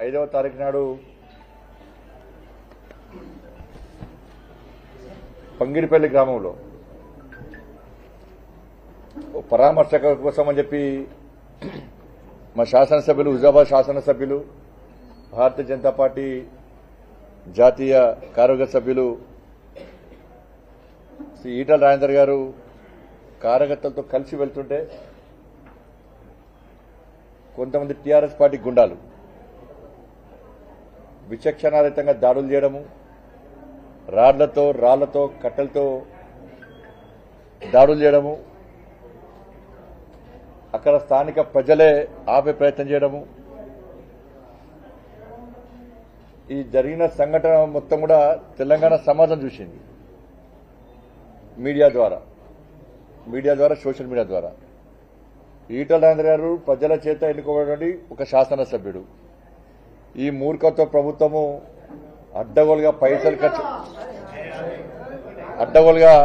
ఐదవ తారీఖు నాడు పంగిడిపల్లి గ్రామంలో ఓ పరామర్శ కోసం అని చెప్పి మా శాసనసభ్యులు హుజాబాద్ శాసనసభ్యులు భారతీయ జనతా పార్టీ జాతీయ కార్యవర్గ సభ్యులు శ్రీ ఈటల రాజేందర్ గారు కార్యకర్తలతో కలిసి వెళ్తుంటే కొంతమంది టీఆర్ఎస్ పార్టీ గుండాలు విచక్షణారహితంగా దాడులు చేయడము రాళ్లతో రాళ్లతో కట్టెలతో దాడులు చేయడము అక్కడ స్థానిక ప్రజలే ఆపే ప్రయత్నం చేయడము ఈ జరిగిన సంఘటన మొత్తం కూడా తెలంగాణ సమాజం చూసింది మీడియా ద్వారా మీడియా ద్వారా సోషల్ మీడియా ద్వారా ఈటల రాజేంద్ర గారు ప్రజల చేత ఎన్నుకోబడి ఒక శాసనసభ్యుడు ఈ మూర్ఖత్వ ప్రభుత్వము అడ్డగోలుగా పైసలు ఖర్చు అడ్డగోలుగా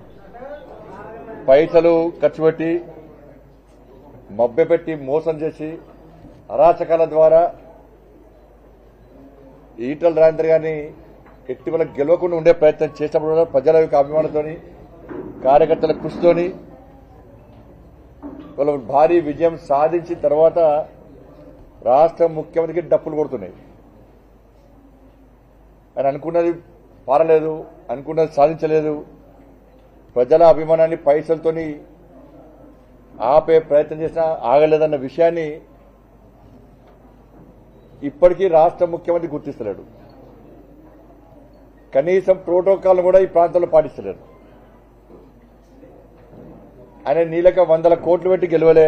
పైసలు ఖర్చు పెట్టి మభ్యపెట్టి మోసం చేసి అరాచకాల ద్వారా ఈటల రాజేంద్ర గారిని ఎట్టి వల్ల గెలవకుండా ఉండే ప్రయత్నం చేసినప్పుడు కూడా ప్రజల యొక్క అభిమానంతోని కార్యకర్తల కృషితోని వాళ్ళ భారీ విజయం సాధించిన తర్వాత రాష్ట్ర ముఖ్యమంత్రికి డప్పులు కొడుతున్నాయి ఆయన అనుకున్నది పారలేదు అనుకున్నది సాధించలేదు ప్రజల అభిమానాన్ని పైసలతోని ఆపే ప్రయత్నం చేసినా ఆగలేదన్న విషయాన్ని ఇప్పటికీ రాష్ట్ర ముఖ్యమంత్రి గుర్తిస్తలేడు కనీసం ప్రోటోకాల్ కూడా ఈ ప్రాంతంలో పాటిస్తలేరు ఆయన నీలక వందల కోట్లు పెట్టి గెలవలే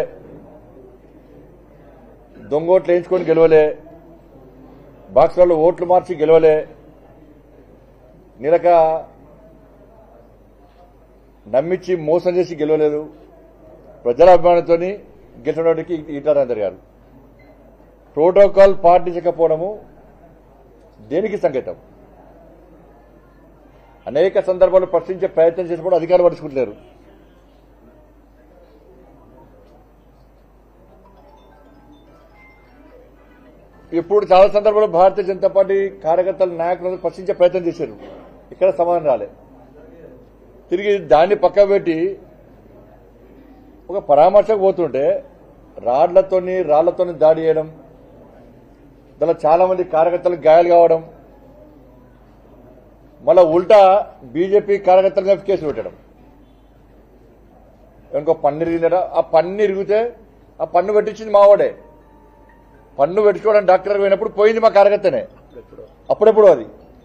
దొంగోట్లు వేయించుకొని గెలవలే బాక్స్లలో ఓట్లు మార్చి గెలవలే నీలక నమ్మించి మోసం చేసి గెలవలేదు ప్రజల అభిమానంతో గెలిచినటువంటి ఈటారాజర్ గారు ప్రోటోకాల్ పాటించకపోవడము దేనికి సంకేతం అనేక సందర్భాలు ప్రశ్నించే ప్రయత్నం చేసినప్పుడు అధికారులు పరుచుకుంటలేరు ఇప్పుడు చాలా సందర్భాల్లో భారతీయ జనతా పార్టీ కార్యకర్తల నాయకులను ప్రశ్నించే ప్రయత్నం చేశారు ఇక్కడ సమాధానం రాలే తిరిగి దాన్ని పక్క పెట్టి ఒక పరామర్శకు పోతుంటే రాళ్లతోని రాళ్లతోని దాడి చేయడం దానిలో చాలా మంది కార్యకర్తలకు గాయాలు కావడం మళ్ళా ఉల్టా బీజేపీ కార్యకర్తల మీద కేసు పెట్టడం ఇంకో పన్ను ఇరిగిందట ఆ పన్ను ఇరిగితే ఆ పన్ను పెట్టించింది మావాడే పన్ను పెట్టుకోవడం డాక్టర్ పోయినప్పుడు పోయింది మా కార్యకర్తనే అప్పుడెప్పుడు అది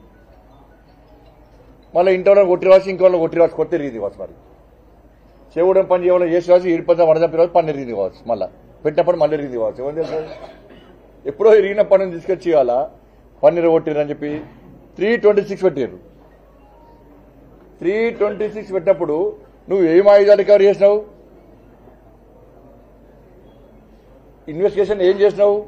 మళ్ళీ ఇంట్లో కొట్టి రాసి ఇంకో కొట్టి రాసి కొట్టి ఇరిగింది కావచ్చు మరి చెవుడం పని చేయడం చేసి రాసి ఇడిపోతే వడదప్పి రాసి పన్ను ఇరిగింది కావచ్చు మళ్ళీ పెట్టినప్పుడు మళ్ళీ ఇరిగింది కావచ్చు ఏమని తెలుసు ఎప్పుడో ఇరిగిన పన్నుని తీసుకొచ్చి ఇవాళ పన్నీరు కొట్టిరని చెప్పి త్రీ ట్వంటీ సిక్స్ పెట్టారు త్రీ ట్వంటీ సిక్స్ పెట్టినప్పుడు నువ్వు ఏం ఆయుధాలు రికవర్ చేసినావు ఇన్వెస్టిగేషన్ ఏం చేసినావు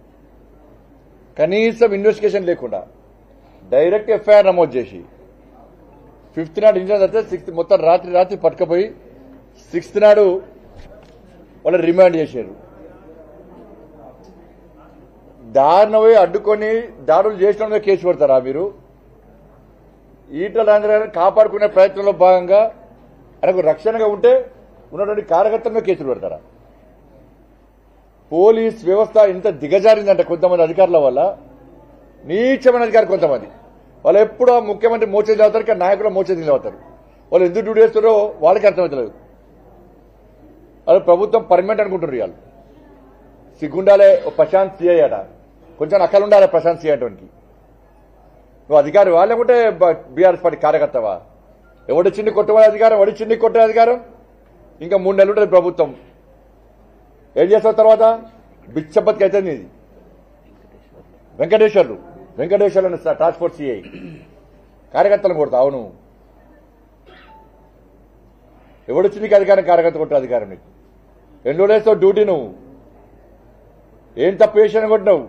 కనీసం ఇన్వెస్టిగేషన్ లేకుండా డైరెక్ట్ ఎఫ్ఐఆర్ నమోదు చేసి ఫిఫ్త్ నాడు ఇన్సిడెంట్ అయితే సిక్స్త్ మొత్తం రాత్రి రాత్రి పట్టుకపోయి సిక్స్త్ నాడు వాళ్ళు రిమాండ్ చేశారు దారిన పోయి అడ్డుకొని దాడులు చేసిన మీద కేసు పెడతారా మీరు ఈటల రాజేంద్ర గారిని కాపాడుకునే ప్రయత్నంలో భాగంగా ఆయనకు రక్షణగా ఉంటే ఉన్నటువంటి కార్యకర్తల మీద కేసులు పెడతారా పోలీస్ వ్యవస్థ ఇంత దిగజారిందంటే కొంతమంది అధికారుల వల్ల నీచమైన అధికారి కొంతమంది వాళ్ళు ఎప్పుడూ ఆ ముఖ్యమంత్రి మోచేది నిలవుతారు కానీ నాయకులు మోచేది నిలవుతారు వాళ్ళు ఎందుకు డ్యూటీ చేస్తారో వాళ్ళకి అర్థమవుతలేదు వాళ్ళు ప్రభుత్వం పర్మనెంట్ అనుకుంటున్నారు ఇవాళ సిగ్గుండాలే ఓ ప్రశాంత్ సిఐ అట కొంచెం అక్కలు ఉండాలి ప్రశాంత్ సిఐ అటువంటి నువ్వు అధికారి లేకుంటే బీఆర్ఎస్ పార్టీ కార్యకర్తవా ఎవడిచ్చింది కొట్టమని అధికారం ఎవడిచ్చింది కొట్టే అధికారం ఇంకా మూడు నెలలు ఉంటుంది ప్రభుత్వం ఏం చేస్తావు తర్వాత బిచ్చబతికి అయితే నీది Venkateswarlu Venkateswarlu task force CI కార్యకర్తలను కొడతా అవును ఎవడొచ్చి నీకు అధికారం కార్యకర్త కొట్టే అధికారం నీకు ఎన్ని రోజులేస్తావు డ్యూటీ నువ్వు ఏం తప్పు చేసాను కొట్టినావు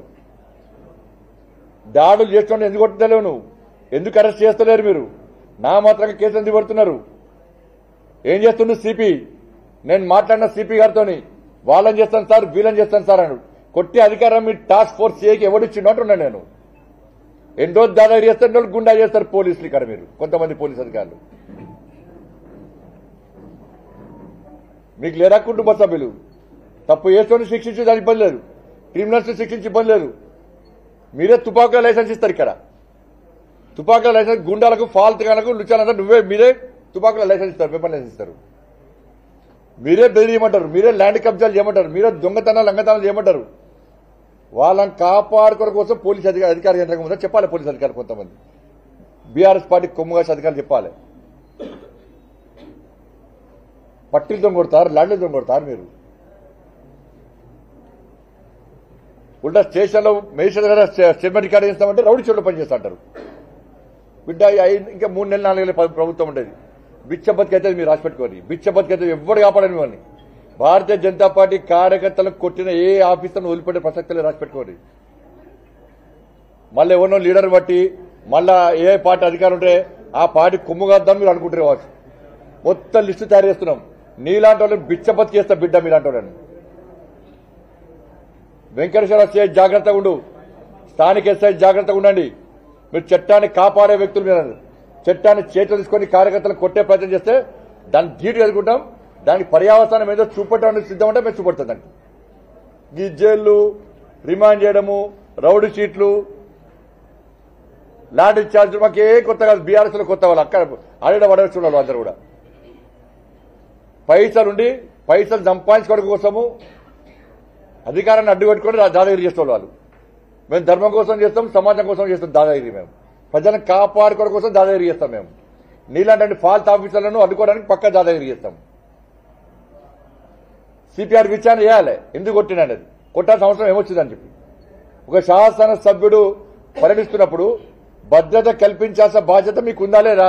దాడులు చేస్తుంటే ఎందుకు కొట్టలేవు నువ్వు ఎందుకు అరెస్ట్ చేస్తలేరు మీరు నా మాత్రంగా కేసు ఎందుకు పెడుతున్నారు ఏం చేస్తుండు సిపి నేను మాట్లాడిన సిపి గారితోని వాళ్ళని చేస్తాను సార్ వీళ్ళని చేస్తాను సార్ అన్నాడు కొట్టే అధికారం మీ టాస్క్ ఫోర్స్ చేయకి ఎవడిచ్చిండు అంటున్నాను నేను ఎన్ని రోజు దాదాపు చేస్తారు ఎన్ని రోజులు గుండా చేస్తారు పోలీసులు ఇక్కడ మీరు కొంతమంది పోలీసు అధికారులు మీకు లేరా కుటుంబ సభ్యులు తప్పు చేస్తున్న శిక్షించి దానికి ఇబ్బంది లేదు క్రిమినల్స్ శిక్షించి ఇబ్బంది లేదు మీరే తుపాకుల లైసెన్స్ ఇస్తారు ఇక్కడ తుపాకుల లైసెన్స్ గుండాలకు ఫాల్త్ గాలకు లుచాలంటే నువ్వే మీరే తుపాకుల లైసెన్స్ ఇస్తారు పేపర్ లైసెన్స్ ఇస్తారు మీరే బెదిరియమంటారు మీరే ల్యాండ్ కబ్జాలు చేయమంటారు మీరే దొంగతనాలు లంగతనాలు చేయమంటారు వాళ్ళని కాపాడుకోవడం కోసం పోలీస్ అధికారి అధికారి యంత్రం ఉందో చెప్పాలి పోలీస్ అధికారులు కొంతమంది బీఆర్ఎస్ పార్టీ కొమ్ముగాసి అధికారులు చెప్పాలి పట్టీలతో కొడతారు ల్యాండ్లతో కొడతారు మీరు ఉల్టా స్టేషన్లో మేజిస్ట్రేట్ దగ్గర స్టేట్మెంట్ రికార్డ్ చేస్తామంటే రౌడీ చోట్ల పనిచేస్తా అంటారు బిడ్డ ఐ- ఇంకా మూడు నెలలు నాలుగు నెలలు ప్ర- ప్రభుత్వం ఉండేది బిచ్చ బతికైతే మీరు రాసి పెట్టుకోండి బిచ్చ బతికైతే ఎవ్వడు కాపాడని మిమ్మల్ని భారతీయ జనతా పార్టీ కార్యకర్తలకు కొట్టిన ఏ ఆఫీసర్ను వదిలిపెట్టే ప్రసక్తులు రాసి పెట్టుకోండి మళ్ళీ ఎవరినో లీడర్ బట్టి మళ్ళా ఏ పార్టీ అధికారం ఉంటే ఆ పార్టీ కొమ్ముగాద్దాం మీరు అనుకుంటారు కావచ్చు మొత్తం లిస్టు తయారు చేస్తున్నాం నీలాంటి వాళ్ళని బిచ్చ బతికేస్తా బిడ్డ మీలాంటి వాళ్ళని వెంకటేశ్వర ఎస్ఐ జాగ్రత్తగా ఉండు స్థానిక ఎస్ఐ జాగ్రత్తగా ఉండండి మీరు చట్టాన్ని కాపాడే వ్యక్తులు మీరు చట్టాన్ని చేతులు తీసుకొని కార్యకర్తలు కొట్టే ప్రయత్నం చేస్తే దాన్ని ధీటు ఎదుర్కొంటాం దానికి పర్యావసానం ఏదో చూపెట్టడానికి సిద్ధం అంటే మేము చూపెడతాం దానికి ఈ జైళ్ళు రిమాండ్ చేయడము రౌడీ షీట్లు లాంటి ఛార్జ్ మాకు ఏ కొత్త కాదు బీఆర్ఎస్ లో కొత్త వాళ్ళు అక్కడ ఆడ పడవచ్చు వాళ్ళు అందరూ కూడా పైసలుండి పైసలు సంపాదించుకోవడం కోసము అధికారాన్ని అడ్డుపెట్టుకొని రా- దాదాగిరి చేసేవాళ్ళు వాళ్ళు మేము ధర్మం కోసం చేస్తాం సమాజం కోసం చేస్తాం దాదాగిరి మేము ప్రజలను కాపాడుకోవడం కోసం దాదాగిరి చేస్తాం మేము నీలాంటి ఫాల్ట్ ఆఫీసర్లను అడ్డుకోవడానికి పక్క దాదాగిరి చేస్తాం సిపిఆర్ విచారణ చేయాలి ఎందుకు కొట్టినండి అది కొట్టాల్సిన అవసరం ఏమొచ్చిందని చెప్పి ఒక శాసన సభ్యుడు పరిణిస్తున్నప్పుడు భద్రత కల్పించాల్సిన బాధ్యత మీకు ఉందా లేదా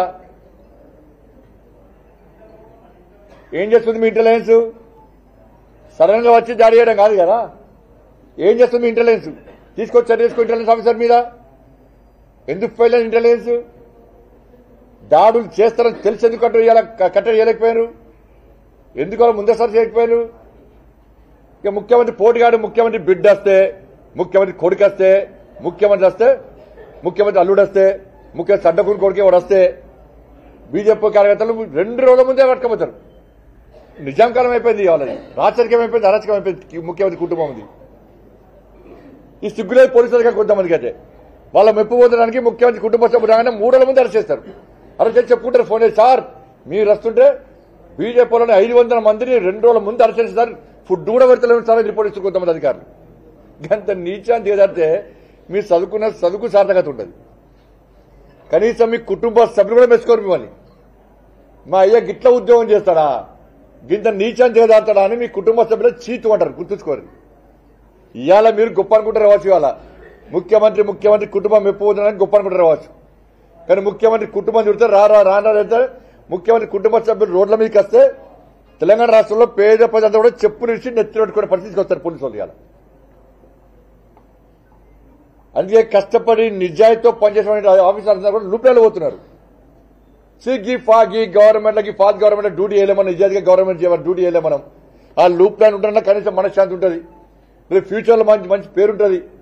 ఏం చేస్తుంది మీ ఇంటెలిజెన్స్ సడన్ గా వచ్చి దాడి చేయడం కాదు కదా ఏం చేస్తుంది మీ ఇంటెలిజెన్స్ తీసుకొచ్చి చర్య తీసుకో ఇంటెలిజెన్స్ ఆఫీసర్ మీద ఎందుకు ఫెయిల్ అయింది ఇంటెలిజెన్స్ దాడులు చేస్తారని తెలిసి ఎందుకు కట్ట ఇవాళ కట్టడి చేయలేకపోయారు ఎందుకు వాళ్ళు ముందసారి చేయకపోయారు ఇక ముఖ్యమంత్రి పోటీగాడు ముఖ్యమంత్రి బిడ్డ వస్తే ముఖ్యమంత్రి కొడుకు వస్తే ముఖ్యమంత్రి వస్తే ముఖ్యమంత్రి అల్లుడు వస్తే ముఖ్యమంత్రి సడ్డకూరు కొడుకు వాడు వస్తే బీజేపీ కార్యకర్తలు రెండు రోజుల ముందే పట్టుకపోతారు నిజాం కాలం అయిపోయింది వాళ్ళది రాచరికం అయిపోయింది అరాచకం అయిపోయింది ముఖ్యమంత్రి కుటుంబం ఉంది ఈ సిగ్గులేదు పోలీసులుగా కొంతమందికి అయితే వాళ్ళ మెప్పు పొందడానికి ముఖ్యమంత్రి కుటుంబ సభ్యులు రాగానే మూడు రోజుల ముందు అరెస్ట్ చేస్తారు అరెస్ట్ చేసి చెప్పుకుంటారు ఫోన్ చేసి సార్ మీరు వస్తుంటే బీజేపీలోని ఐదు వందల మందిని రెండు రోజుల ముందు అరెస్ట్ చేసి సార్ ఫుడ్ కూడా పెడతలేము సార్ అని రిపోర్ట్ ఇస్తారు కొంతమంది అధికారులు గంత నీచాన్ని దిగజారితే మీరు చదువుకున్న చదువుకు సార్థకత ఉంటుంది కనీసం మీ కుటుంబ సభ్యులు కూడా మెచ్చుకోరు మిమ్మల్ని మా అయ్య గిట్ల ఉద్యోగం చేస్తాడా గింత నీచాన్ని దిగజారుతాడా అని మీ కుటుంబ సభ్యులు చీతు అంటారు గుర్తుంచుకోరు ఇవాళ మీరు గొప్ప అనుకుంటారు రావచ్చు ఇవాళ ముఖ్యమంత్రి ముఖ్యమంత్రి కుటుంబం మెప్పుకోవడానికి గొప్ప అనుకుంటారు రావచ్చు కానీ ముఖ్యమంత్రి కుటుంబం చూస్తే రా రా రానా అయితే ముఖ్యమంత్రి కుటుంబ సభ్యులు రోడ్ల మీదకి వస్తే తెలంగాణ రాష్ట్రంలో పేద ప్రజలంతా కూడా చెప్పులు ఇచ్చి నెత్తి పెట్టుకునే పరిస్థితికి వస్తారు పోలీసు వాళ్ళు ఇవాళ అందుకే కష్టపడి నిజాయితీతో పనిచేసిన ఆఫీసర్స్ అందరూ కూడా లూప్లలో పోతున్నారు సిగ్గి ఫాగి గవర్నమెంట్లకి ఫాస్ట్ గవర్నమెంట్ డ్యూటీ చేయలేమని నిజాయితీగా గవర్నమెంట్ చేయమని డ్యూటీ చేయలేం మనం ఆ లూప్ ప్లాన్ ఉంటున్నా కనీసం మనశ్శాంతి ఉంటుంది రేపు ఫ్యూచర్లో మంచి మంచి పేరు ఉంటుంది